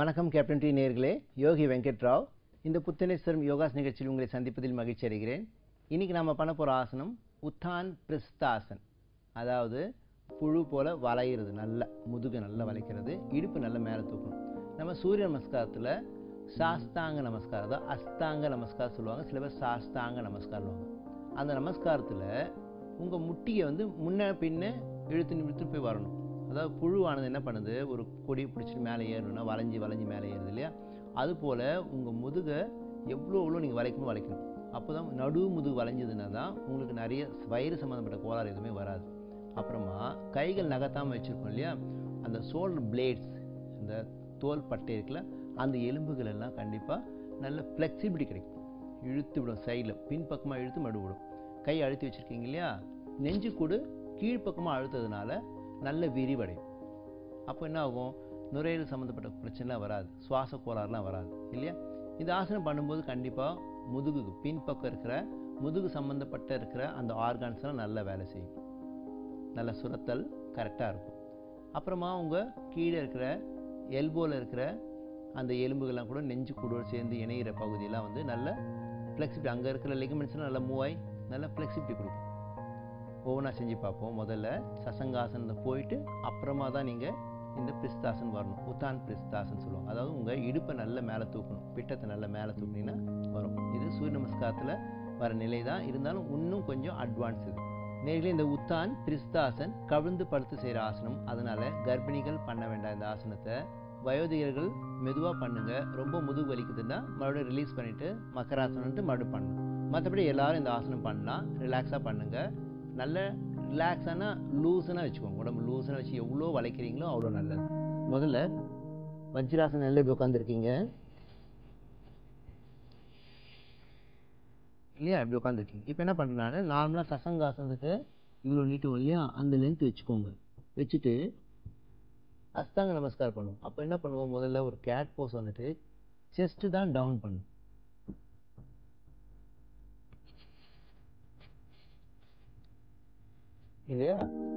வணக்கம் captain D நேர்களே யோகி வெங்கட் ராவ் இந்த புத்தனேஸ்வரம் யோகாஸ் நிகழ்ச்சியில் உங்களை சந்திப்பதில் மகிழ்ச்சி அடைகிறேன் இன்னைக்கு நாம பண்ண போற ஆசனம் உத்தான் பிரிஸ்தாசன் அதாவது புழு போல வளையிறது நல்ல முதுகு நல்லா வளைக்கிறது இடுப்பு நல்லா மேலே தூக்கணும் நம்ம சூரிய நமஸ்காரத்தில் சாஸ்தாங்க நமஸ்காரம் தான் அஸ்தாங்க நமஸ்காரம் சொல்லுவாங்க சில பேர் சாஸ்தாங்க நமஸ்காரம் சொல்லுவாங்க அந்த நமஸ்காரத்தில் உங்கள் முட்டியை வந்து முன்ன பின்ன இழுத்து நிமிர்த்து போய் வரணும் அதாவது புழுவானது என்ன பண்ணுது ஒரு கொடியை பிடிச்சிட்டு மேலே ஏறணும்னா வளைஞ்சி வளைஞ்சி மேலே ஏறுது இல்லையா அதுபோல் உங்கள் முதுகை எவ்வளோ எவ்வளோ நீங்கள் வளைக்கணும் வளைக்கணும் அப்போ தான் நடு முதுகு வளைஞ்சதுன்னா தான் உங்களுக்கு நிறைய வயிறு சம்மந்தப்பட்ட கோளாறு எதுவுமே வராது அப்புறமா கைகள் நகர்த்தாமல் வச்சுருக்கோம் இல்லையா அந்த ஷோல்டர் பிளேட்ஸ் இந்த தோல் பட்டை இருக்குல்ல அந்த எலும்புகள் எல்லாம் கண்டிப்பாக நல்ல ஃப்ளெக்சிபிலிட்டி கிடைக்கும் இழுத்து விடும் சைடில் பின்பக்கமாக இழுத்து மடு விடும் கை அழுத்தி வச்சுருக்கீங்க இல்லையா நெஞ்சு கூடு கீழ்ப்பக்கமாக அழுத்ததுனால நல்ல விரிவடையும் அப்போ என்ன ஆகும் நுரையீரல் சம்மந்தப்பட்ட பிரச்சனைலாம் வராது சுவாச கோளாறுலாம் வராது இல்லையா இந்த ஆசனம் பண்ணும்போது கண்டிப்பாக முதுகுக்கு பின்பக்கம் இருக்கிற முதுகு சம்மந்தப்பட்ட இருக்கிற அந்த ஆர்கான்ஸ்லாம் நல்லா வேலை செய்யும் நல்ல சுரத்தல் கரெக்டாக இருக்கும் அப்புறமா உங்கள் கீழே இருக்கிற எல்போவில் இருக்கிற அந்த எலும்புகள்லாம் கூட நெஞ்சு கூடோடு சேர்ந்து இணையிற பகுதியெல்லாம் வந்து நல்ல ஃப்ளெக்சிபிலிட்டி அங்கே இருக்கிற லெகமெண்ட்ஸ்லாம் நல்லா மூவ் ஆகி நல்ல ஃப்ளெக்சிபிலிட்டி கொடுக்கும் ஒவ்வொன்றா செஞ்சு பார்ப்போம் முதல்ல சசங்காசனத்தில் போயிட்டு அப்புறமா தான் நீங்கள் இந்த பிரிஸ்தாசன் வரணும் உத்தான் பிரிஸ்தாசன் சொல்லுவாங்க அதாவது உங்கள் இடுப்பை நல்ல மேலே தூக்கணும் பிட்டத்தை நல்ல மேலே தூக்குனீங்கன்னா வரும் இது சூரிய நமஸ்காரத்தில் வர நிலை தான் இருந்தாலும் இன்னும் கொஞ்சம் அட்வான்ஸ் இது நேர்களே இந்த உத்தான் பிரிஸ்தாசன் கவிழ்ந்து படுத்து செய்கிற ஆசனம் அதனால கர்ப்பிணிகள் பண்ண வேண்டாம் இந்த ஆசனத்தை வயோதிகர்கள் மெதுவாக பண்ணுங்க ரொம்ப முதுகு வலிக்குதுன்னா மறுபடியும் ரிலீஸ் பண்ணிட்டு மக்கராசனம்ட்டு மறுபடியும் பண்ணணும் மற்றபடி எல்லாரும் இந்த ஆசனம் பண்ணலாம் ரிலாக்ஸாக பண்ணுங்க நல்ல ரிலாக்ஸான லூஸனாக வச்சுக்கோங்க உடம்பு லூஸனாக வச்சு எவ்வளோ வளைக்கிறீங்களோ அவ்வளோ நல்லது முதல்ல வஜ்ராசனம் நல்ல இப்படி உட்காந்துருக்கீங்க இல்லையா இப்படி உட்காந்துருக்கீங்க இப்போ என்ன பண்ணுறாங்க நார்மலாக சசங்காசனத்துக்கு இவ்வளோ நீட்டு இல்லையா அந்த லென்த் வச்சுக்கோங்க வச்சுட்டு அஸ்தாங்க நமஸ்காரம் பண்ணுவோம் அப்போ என்ன பண்ணுவோம் முதல்ல ஒரு கேட் போஸ் வந்துட்டு செஸ்ட்டு தான் டவுன் பண்ணும் இல்லையா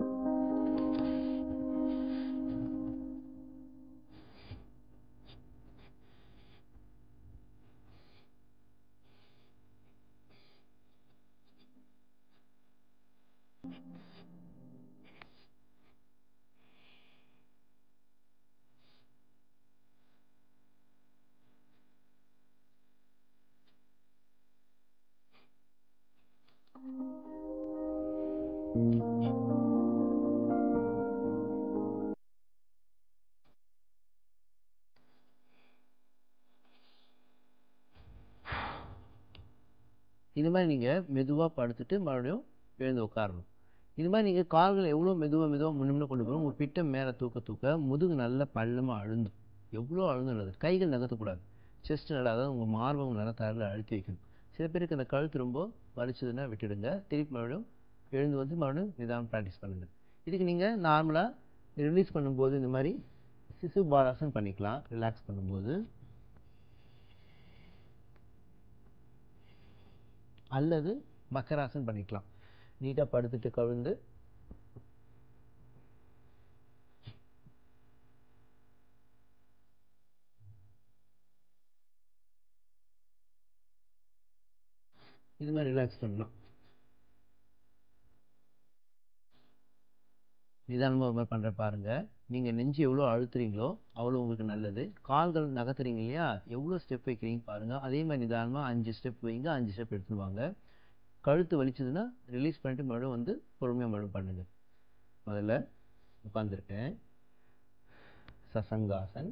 இது மாதிரி நீங்கள் மெதுவாக படுத்துட்டு மறுபடியும் எழுந்து உட்காரணும் இது மாதிரி நீங்கள் கால்கள் எவ்வளோ மெதுவாக மெதுவாக முன்னும் கொண்டு போகணும் உங்கள் பிட்டை மேலே தூக்க தூக்க முதுகு நல்ல பள்ளமாக அழுந்தும் எவ்வளோ அழுந்துள்ளது கைகள் நகர்த்தக்கூடாது செஸ்ட் நல்லா அதாவது உங்கள் மார்பகம் நல்லா தரையில் அழுத்தி வைக்கணும் சில பேருக்கு அந்த கழுத்து ரொம்ப வலிச்சதுன்னா விட்டுடுங்க திருப்பி மறுபடியும் எழுந்து வந்து மறுபடியும் நிதானம் ப்ராக்டிஸ் பண்ணுங்கள் இதுக்கு நீங்கள் நார்மலாக ரிலீஸ் பண்ணும்போது இந்த மாதிரி சிசு பாலாசன் பண்ணிக்கலாம் ரிலாக்ஸ் பண்ணும்போது அல்லது மக்கராசன் பண்ணிக்கலாம் நீட்டாக படுத்துட்டு கவிழ்ந்து இது மாதிரி ரிலாக்ஸ் பண்ணலாம் நிதானமாக ஒரு மாதிரி பண்ணுற பாருங்க நீங்கள் நெஞ்சு எவ்வளோ அழுத்துறீங்களோ அவ்வளோ உங்களுக்கு நல்லது கால்கள் நகர்த்துறீங்க இல்லையா எவ்வளோ ஸ்டெப் வைக்கிறீங்க பாருங்க அதே மாதிரி நிதானமாக அஞ்சு ஸ்டெப் வைங்க அஞ்சு ஸ்டெப் எடுத்துட்டு வாங்க கழுத்து வலிச்சதுன்னா ரிலீஸ் பண்ணிட்டு மறுபடியும் வந்து பொறுமையாக மறுபடியும் பண்ணுங்க முதல்ல உட்காந்துருக்கேன் சசங்காசன்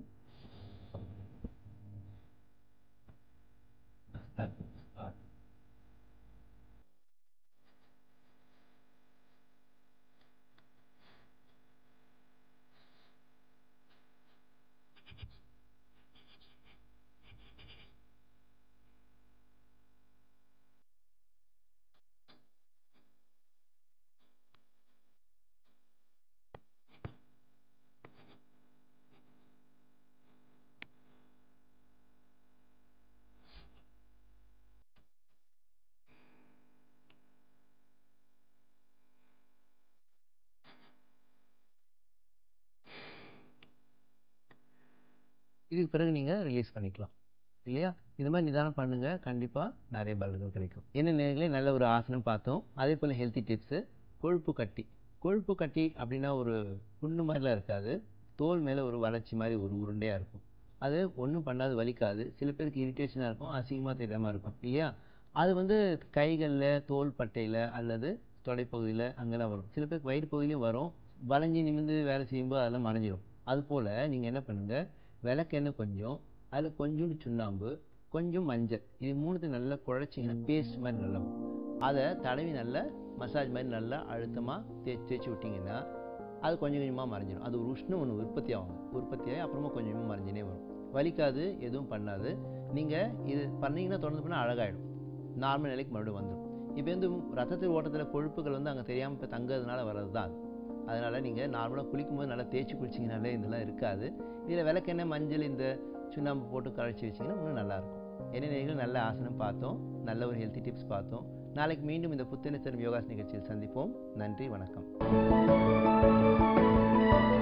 இதுக்கு பிறகு நீங்கள் ரிலீஸ் பண்ணிக்கலாம் இல்லையா இது மாதிரி நிதானம் பண்ணுங்கள் கண்டிப்பாக நிறைய பலன்கள் கிடைக்கும் என்ன நேர்களே நல்ல ஒரு ஆசனம் பார்த்தோம் அதே போல் ஹெல்த்தி டிப்ஸு கொழுப்பு கட்டி கொழுப்பு கட்டி அப்படின்னா ஒரு புண்ணு மாதிரிலாம் இருக்காது தோல் மேலே ஒரு வளர்ச்சி மாதிரி ஒரு உருண்டையாக இருக்கும் அது ஒன்றும் பண்ணாது வலிக்காது சில பேருக்கு இரிட்டேஷனாக இருக்கும் அசிங்கமாக தெரியாமல் இருக்கும் இல்லையா அது வந்து கைகளில் தோல் பட்டையில் அல்லது தொடைப்பகுதியில் அங்கெல்லாம் வரும் சில பேருக்கு வயிறு பகுதியிலையும் வரும் வளைஞ்சி நிமிர்ந்து வேலை செய்யும்போது அதெல்லாம் மறைஞ்சிடும் அதுபோல் நீங்கள் என்ன பண்ணுங்கள் விளக்கெண்ணெய் கொஞ்சம் அதில் கொஞ்சோண்டு சுண்ணாம்பு கொஞ்சம் மஞ்சள் இது மூணுத்தையும் நல்லா குழச்சிங்கன்னா பேஸ்ட் மாதிரி நல்லா வரும். அதை தடவி நல்லா மசாஜ் மாதிரி நல்லா அழுத்தமாக தேய்ச்சி தேய்ச்சி விட்டிங்கன்னா அது கொஞ்சம் கொஞ்சமாக மறைஞ்சிடும் அது ஒரு உஷ்ணம் ஒன்று உற்பத்தி ஆகும் உற்பத்தியாகி அப்புறமா கொஞ்சம் கொஞ்சமாக மறைஞ்சினே வரும் வலிக்காது எதுவும் பண்ணாது நீங்கள் இது பண்ணீங்கன்னா தொடர்ந்து பண்ணால் அழகாயிடும் நார்மல் நிலைக்கு மறுபடியும் வந்துடும் இப்போ வந்து ரத்தத்தில் ஓட்டத்தில் கொழுப்புகள் வந்து அங்கே தெரியாமல் இப்போ தங்குறதுனால வர்றது தான் அது அதனால் நீங்கள் நார்மலாக குளிக்கும்போது நல்லா தேய்ச்சி குளிச்சிங்கனாலே இதெல்லாம் இருக்காது இதில் விளக்கெண்ணெய் மஞ்சள் இந்த சுண்ணாம்பு போட்டு கழிச்சு வச்சிங்கன்னா இன்னும் நல்லாயிருக்கும் என்ன நீங்கள் நல்ல ஆசனம் பார்த்தோம் நல்ல ஒரு ஹெல்த்தி டிப்ஸ் பார்த்தோம் நாளைக்கு மீண்டும் இந்த புத்தனை தரும் யோகாஸ் நிகழ்ச்சியில் சந்திப்போம் நன்றி வணக்கம்